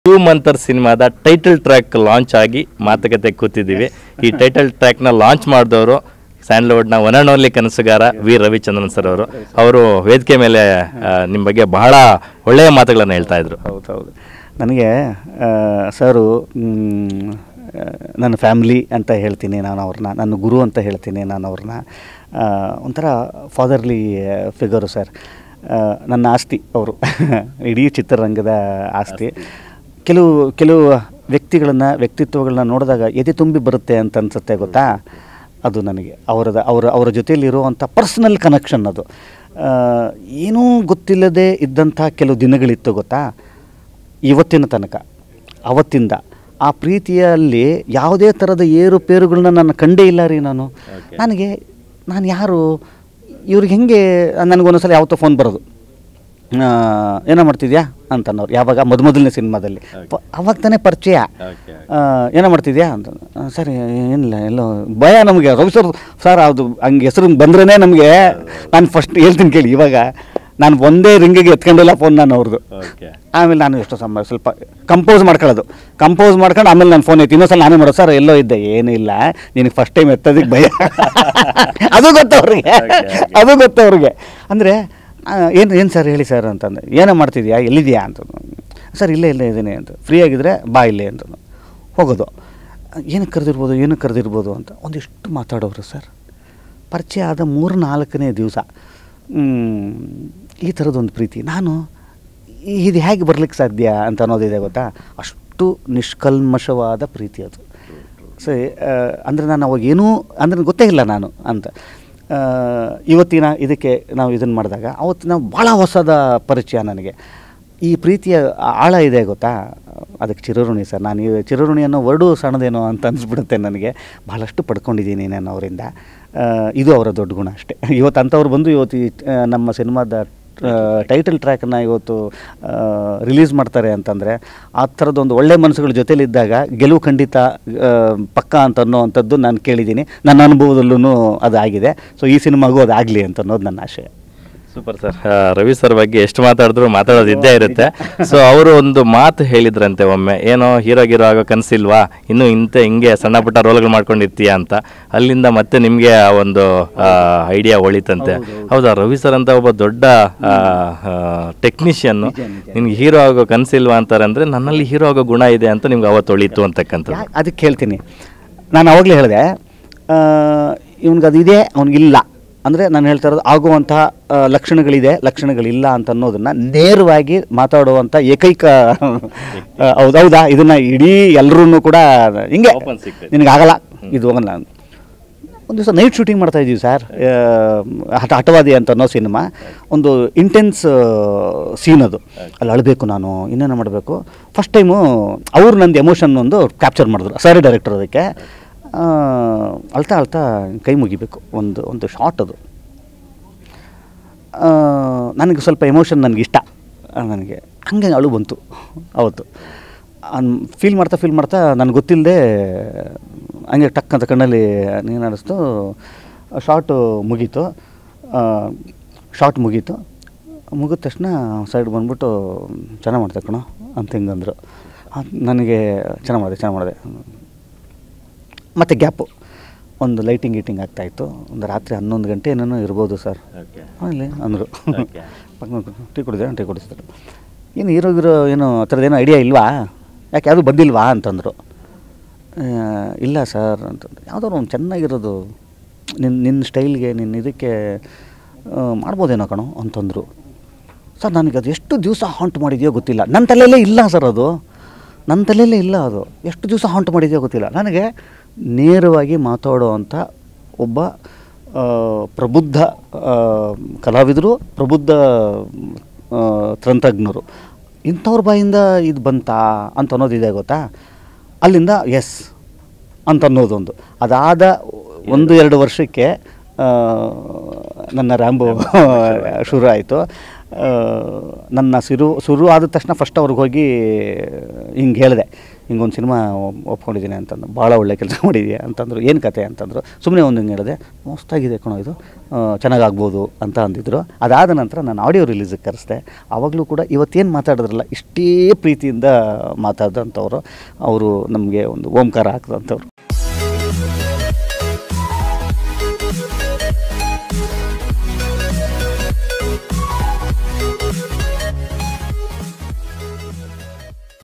Two Mantar ಸಿನಿಮಾದ title track launch ಆಗಿ ಮಾತುಕತೆ ಕೂತಿದ್ದೀವಿ ಈ ಟೈಟಲ್ ಟ್ರ್ಯಾಕ್ನ ಲಾಂಚ್ ಮಾಡಿದವರು ಸ್ಯಾಂಡ್ಲ್ವುಡ್ನ ಒನ್ ಆ್ಯಂಡ್ ಓನ್ಲಿ ಕನಸುಗಾರ ವಿ ರವಿಚಂದ್ರನ್ ಸರ್ ಅವರು ಅವರು ವೇದಿಕೆ ಮೇಲೆ ನಿಮ್ಮ ಬಗ್ಗೆ ಬಹಳ ಒಳ್ಳೆಯ ಮಾತುಗಳನ್ನು ಹೇಳ್ತಾ ಇದ್ರು ಹೌದೌದು ನನಗೆ ಆ, ಸರು ಮ್, ಆ, ನನ್ನ ಫ್ಯಾಮ್ಲಿ ಅಂತ ಹೇಳ್ತೀನಿ ನಾನು ಅವ್ರನ್ನ ನನ್ನ ಗುರು ಅಂತ ಹೇಳ್ತೀನಿ ನಾನು ಅವ್ರನ್ನ ಆ, ಒಂಥರ ಫಾದರ್ಲಿ ಫಿಗರು ಸರ್ ಆ, ನನ್ನ ಆಸ್ತಿ ಅವರು ಇಡೀ ಚಿತ್ರರಂಗದ ಆಸ್ತಿ ಕೆಲವು ಕೆಲವು ವ್ಯಕ್ತಿಗಳನ್ನು ವ್ಯಕ್ತಿತ್ವಗಳನ್ನ ನೋಡಿದಾಗ ಎದೆ ತುಂಬಿ ಬರುತ್ತೆ ಅಂತ ಅನ್ಸುತ್ತೆ ಗೊತ್ತಾ ಅದು ನನಗೆ ಅವರದ ಅವರ ಅವರ ಜೊತೆಯಲ್ಲಿರುವಂಥ ಪರ್ಸ್ನಲ್ ಕನೆಕ್ಷನ್ ಅದು ಆ, ಏನೂ ಗೊತ್ತಿಲ್ಲದೆ ಇದ್ದಂಥ ಕೆಲವು ದಿನಗಳಿತ್ತು ಗೊತ್ತಾ ಇವತ್ತಿನ ತನಕ ಅವತ್ತಿಂದ ಆ ಪ್ರೀತಿಯಲ್ಲಿ ಯಾವುದೇ ಥರದ ಏರುಪೇರುಗಳನ್ನ ನಾನು ಕಂಡೇ ಇಲ್ಲ ರೀ ನಾನು ನನಗೆ ನಾನು ಯಾರು ಇವ್ರಿಗೆ ಹೆಂಗೆ ನನಗೊಂದೊಂದ್ಸಲ ಯಾವತ್ತೋ ಫೋನ್ ಬರೋದು ಆ, ಏನೋ ಮಾಡ್ತಿದ್ಯಾ ಅಂತ ಅನ್ನೋರು ಯಾವಾಗ ಮೊದ ಮೊದಲನೇ ಸಿನಿಮಾದಲ್ಲಿ ಪ- ಅವಾಗ ತಾನೇ ಪರಿಚಯ ಆ, ಏನೋ ಮಾಡ್ತಿದ್ಯಾ ಅಂತ ಆ, ಸರ್ ಏನಿಲ್ಲ ಎಲ್ಲೋ ಭಯ ನಮಗೆ ರವಿ ಸರ್ ಸರ್ ಅದು ಹಂಗೆ ಹೆಸರು ಬಂದ್ರೇ ನಮಗೆ ನಾನು ಫಸ್ಟ್ ಹೇಳ್ತೀನಿ ಕೇಳಿ ಇವಾಗ ನಾನು ಒಂದೇ ರಿಂಗಿಗೆ ಎತ್ಕೊಂಡಿಲ್ಲ ಫೋನ್ ನಾನು ಅವ್ರದ್ದು ಆಮೇಲೆ ನಾನು ಎಷ್ಟೋ ಸಮಯ ಸ್ವಲ್ಪ ಕಂಪೋಸ್ ಮಾಡ್ಕೊಳ್ಳೋದು ಕಂಪೋಸ್ ಮಾಡ್ಕೊಂಡು ಆಮೇಲೆ ನಾನು ಫೋನ್ ಐತಿ ಇನ್ನೊಂದ್ಸಲ ನಾನೇ ಮಾಡೋದು ಸರ್ ಎಲ್ಲೋ ಇದ್ದೆ ಏನೂ ಇಲ್ಲ ನಿನಗೆ ಫಸ್ಟ್ ಟೈಮ್ ಎತ್ತೋದಕ್ಕೆ ಭಯ ಅದು ಗೊತ್ತು ಅವ್ರಿಗೆ ಅದು ಗೊತ್ತು ಅವ್ರಿಗೆ ಅಂದರೆ ಏನು ಏನು ಸರ್ ಹೇಳಿ ಸರ್ ಅಂತಂದೆ ಏನೋ ಮಾಡ್ತಿದ್ಯಾ ಎಲ್ಲಿದೆಯಾ ಅಂತ ಸರ್ ಇಲ್ಲೇ ಇಲ್ಲೇ ಇದ್ದೀನಿ ಅಂತ ಫ್ರೀ ಆಗಿದ್ರೆ ಬಾ ಇಲ್ಲೇ ಅಂತ ಹೋಗೋದು ಏನಕ್ಕೆ ಕರೆದಿರ್ಬೋದು ಏನಕ್ಕೆ ಕರೆದಿರ್ಬೋದು ಅಂತ ಒಂದಿಷ್ಟು ಮಾತಾಡೋರು ಸರ್ ಪರಿಚಯ ಆದ ಮೂರು ನಾಲ್ಕನೇ ದಿವಸ ಈ ಥರದೊಂದು ಪ್ರೀತಿ ನಾನು ಇ- ಇದು ಹೇಗೆ ಬರ್ಲಿಕ್ಕೆ ಸಾಧ್ಯ ಅಂತ ಅನ್ನೋದಿದೆ ಗೊತ್ತಾ ಅಷ್ಟು ನಿಷ್ಕಲ್ಮಶವಾದ ಪ್ರೀತಿ ಅದು ಸೊ ಅಂದರೆ ನಾನು ಅವಾಗ ಏನೂ ಅಂದರೆ ಗೊತ್ತೇ ಇಲ್ಲ ನಾನು ಅಂತ ಆ, ಇವತ್ತಿನ ಇದಕ್ಕೆ ನಾವು ಇದನ್ನು ಮಾಡಿದಾಗ ಅವತ್ತು ನಾವು ಭಾಳ ಹೊಸದ ಪರಿಚಯ ನನಗೆ ಈ ಪ್ರೀತಿಯ ಆಳ ಇದೆ ಗೊತ್ತಾ ಅದಕ್ಕೆ ಚಿರಋಣಿ ಸರ್ ನಾನು ಈ ಚಿರಋಣಿ ಅನ್ನೋ ವರ್ಡು ಸಣ್ಣದೇನೋ ಅಂತ ಅನಿಸ್ಬಿಡುತ್ತೆ ನನಗೆ ಭಾಳಷ್ಟು ಪಡ್ಕೊಂಡಿದ್ದೀನಿ ನಾನು ಅವರಿಂದ ಆ, ಇದು ಅವರ ದೊಡ್ಡ ಗುಣ ಅಷ್ಟೇ ಇವತ್ತು ಅಂಥವ್ರು ಬಂದು ಇವತ್ತು ಈ ಆ, ನಮ್ಮ ಸಿನಿಮಾದ ಟೈಟಲ್ ಟ್ರ್ಯಾಕನ್ನು ಇವತ್ತು ರಿಲೀಸ್ ಮಾಡ್ತಾರೆ ಅಂತಂದರೆ ಆ ಥರದೊಂದು ಒಳ್ಳೆ ಮನಸ್ಸುಗಳ ಜೊತೆಲಿದ್ದಾಗ ಗೆಲುವು ಖಂಡಿತ ಆ, ಪಕ್ಕ ಅಂತ ಅನ್ನೋವಂಥದ್ದು ನಾನು ಕೇಳಿದ್ದೀನಿ ನನ್ನ ಅನುಭವದಲ್ಲೂ ಅದು ಆಗಿದೆ ಸೊ ಈ ಸಿನಿಮಾಗೂ ಅದು ಆಗಲಿ ಅಂತ ಅನ್ನೋದು ನನ್ನ ಆಶಯ ಸೂಪರ್ ಸರ್ ರವಿ ಸರ್ ಬಗ್ಗೆ ಎಷ್ಟು ಮಾತಾಡಿದ್ರು ಮಾತಾಡೋದು ಇದ್ದೇ ಇರುತ್ತೆ ಸೊ ಅವರು ಒಂದು ಮಾತು ಹೇಳಿದ್ರಂತೆ ಒಮ್ಮೆ ಏನೋ ಹೀರೋ ಗಿರೋ ಆಗೋ ಕನಸಿಲ್ವಾ ಇನ್ನೂ ಇಂತೆ ಹಿಂಗೆ ಸಣ್ಣ ಪುಟ್ಟ ರೋಲ್ಗಳು ಮಾಡ್ಕೊಂಡಿರ್ತೀಯ ಅಂತ ಅಲ್ಲಿಂದ ಮತ್ತೆ ನಿಮಗೆ ಆ ಒಂದು ಐಡಿಯಾ ಹೊಳಿತಂತೆ ಹೌದಾ ರವಿ ಸರ್ ಅಂತ ಒಬ್ಬ ದೊಡ್ಡ ಟೆಕ್ನಿಷಿಯನ್ನು ನಿನ್ಗೆ ಹೀರೋ ಆಗೋ ಕನಸಿಲ್ವಾ ಅಂತಾರೆ ಅಂದರೆ ನನ್ನಲ್ಲಿ ಹೀರೋ ಆಗೋ ಗುಣ ಇದೆ ಅಂತ ನಿಮ್ಗೆ ಅವತ್ತು ಹೊಳಿತು ಅಂತಕ್ಕಂಥದ್ದು ಯಾ- ಅದಕ್ಕೆ ಹೇಳ್ತೀನಿ ನಾನು ಅವಾಗಲೇ ಹೇಳಿದೆ ಇವನಿಗೆ ಅದು ಇದೆ ಅವನಿಗಿಲ್ಲ ಅಂದರೆ ನಾನು ಹೇಳ್ತಾ ಇರೋದು ಆಗುವಂತಹ ಆ, ಲಕ್ಷಣಗಳಿದೆ ಲಕ್ಷಣಗಳಿಲ್ಲ ಅಂತ ಅನ್ನೋದನ್ನು ನೇರವಾಗಿ ಮಾತಾಡುವಂಥ ಏಕೈಕ ಆ, ಹೌದೌದಾ ಇದನ್ನು ಇಡೀ ಎಲ್ಲರೂ ಕೂಡ ಹಿಂಗೆ Open secret. ನಿನಗಾಗಲ್ಲ ಇದು ಹೋಗಲ್ಲ ಒಂದು ದಿವಸ ನೈಟ್ ಶೂಟಿಂಗ್ ಮಾಡ್ತಾ ಇದ್ದೀವಿ ಸರ್ ಹಠ ಹಠವಾದಿ ಅಂತ ಅನ್ನೋ ಸಿನಿಮಾ ಒಂದು ಇಂಟೆನ್ಸ್ ಸೀನ್ ಅದು ಅಲ್ಲಿ ಅಳಬೇಕು ನಾನು ಇನ್ನೇನು ಮಾಡಬೇಕು ಫಸ್ಟ್ ಟೈಮು ಅವ್ರು ನಂದು ಎಮೋಷನ್ ಒಂದು ಕ್ಯಾಪ್ಚರ್ ಮಾಡಿದ್ರು ಸರ್ ಡೈರೆಕ್ಟರ್ ಅದಕ್ಕೆ ಆ, ಅಳ್ತಾ ಅಳ್ತಾ ಕೈ ಮುಗಿಬೇಕು ಒಂದು ಒಂದು ಶಾರ್ಟ್ ಅದು ಆ, ನನಗೆ ಸ್ವಲ್ಪ ಎಮೋಷನ್ ನನಗೆ ಇಷ್ಟ ಆ, ನನಗೆ ಹಂಗೆ ಅಳು ಬಂತು ಅವತ್ತು ಫೀಲ್ ಮಾಡ್ತಾ ಫೀಲ್ ಮಾಡ್ತಾ ನನಗೆ ಗೊತ್ತಿಲ್ಲದೆ ಹಂಗೆ ಟಕ್ ಅಂತ ಕಣ್ಣಲ್ಲಿ ನೀನು ಅನ್ನಿಸ್ತು ಶಾರ್ಟು ಮುಗೀತು ಶಾರ್ಟ್ ಮುಗೀತು ಮುಗಿದ ತಕ್ಷಣ ಸೈಡ್ ಬಂದ್ಬಿಟ್ಟು ಚೆನ್ನಾಗಿ ಮಾಡ್ದೆ ಕಣೋ ಅಂತ ಹಿಂಗಂದರು ನನಗೆ ಚೆನ್ನಾಗಿ ಮಾಡಿದೆ ಚೆನ್ನಾಗಿ ಮಾಡಿದೆ ಮತ್ತು ಗ್ಯಾಪು ಒಂದು ಲೈಟಿಂಗ್ ಗೀಟಿಂಗ್ ಆಗ್ತಾಯಿತ್ತು ಒಂದು ರಾತ್ರಿ ಹನ್ನೊಂದು ಗಂಟೆ ಏನೇನೋ ಇರ್ಬೋದು ಸರ್ ಆಮೇಲೆ ಅಂದರು Okay. ಟೀ ಕುಡಿದೆ ಟೀ ಕುಡಿಸಿದ್ರು ಏನು ಹೀರೋಗಿರೋ ಏನು ಆ ಥರದ್ದೇನೋ ಐಡಿಯಾ ಇಲ್ವಾ ಯಾಕೆ ಯಾವುದು ಬಂದಿಲ್ವಾ ಅಂತಂದರು ಆ, ಇಲ್ಲ ಸರ್ ಅಂತಂದ್ರೆ ಯಾವುದಾದ್ರು ಒಂದು ಚೆನ್ನಾಗಿರೋದು ನಿನ್ನ ನಿನ್ನ ಸ್ಟೈಲ್ಗೆ ನಿನ್ನ ಇದಕ್ಕೆ ಆ, ಮಾಡ್ಬೋದೇನೋ ಕಣೋ ಅಂತಂದರು ಸರ್ ನನಗೆ ಅದು ಎಷ್ಟು ದಿವಸ ಹಾಂಟ್ ಮಾಡಿದೆಯೋ ಗೊತ್ತಿಲ್ಲ ನನ್ನ ತಲೆಯಲ್ಲೇ ಇಲ್ಲ ಸರ್ ಅದು ನನ್ನ ತಲೆಯಲ್ಲೇ ಇಲ್ಲ ಅದು ಎಷ್ಟು ದಿವಸ ಹಾಂಟ್ ಮಾಡಿದೆಯೋ ಗೊತ್ತಿಲ್ಲ ನನಗೆ ನೇರವಾಗಿ ಮಾತಾಡುವಂಥ ಒಬ್ಬ ಆ, ಪ್ರಬುದ್ಧ ಆ, ಕಲಾವಿದರು ಪ್ರಬುದ್ಧ ಆ, ತಂತ್ರಜ್ಞರು ಇಂಥವ್ರ ಬಾಯಿಂದ ಇದು ಬಂತಾ ಅಂತ ಅನ್ನೋದಿದೆ ಗೊತ್ತಾ ಅಲ್ಲಿಂದ ಎಸ್ ಅಂತ ಅನ್ನೋದೊಂದು ಅದಾದ ಒಂದು ಎರಡು ವರ್ಷಕ್ಕೆ ಆ, ನನ್ನ ರ್ಯಾಂಬೋ ಶುರು ಆಯಿತು ನನ್ನ ಶುರು ಶುರು ಆದ ತಕ್ಷಣ ಫಸ್ಟ್ ಅವ್ರಿಗೆ ಹೋಗಿ ಹಿಂಗೆ ಹೇಳಿದೆ ಹಿಂಗೊಂದು ಸಿನಿಮಾ ಒಪ್ಕೊಂಡಿದ್ದೀನಿ ಅಂತಂದು ಭಾಳ ಒಳ್ಳೆ ಕೆಲಸ ಮಾಡಿದ್ಯಾ ಅಂತಂದರು ಏನು ಕತೆ ಅಂತಂದರು ಸುಮ್ಮನೆ ಒಂದು ಹಿಂಗೆ ಹೇಳಿದೆ ಮಸ್ತಾಗಿದೆ ಕಣೋ ಇದು ಆ, ಚೆನ್ನಾಗಾಗ್ಬೋದು ಅಂತ ಅಂದಿದ್ರು ಅದಾದ ನಂತರ ನಾನು ಆಡಿಯೋ ರಿಲೀಸಿಗೆ ಕರೆಸ್ದೆ ಆವಾಗಲೂ ಕೂಡ ಇವತ್ತೇನು ಮಾತಾಡಿದ್ರಲ್ಲ ಇಷ್ಟೇ ಪ್ರೀತಿಯಿಂದ ಮಾತಾಡಿದಂಥವ್ರು ಅವರು ನಮಗೆ ಒಂದು ಓಂಕಾರ ಹಾಕಿದಂಥವ್ರು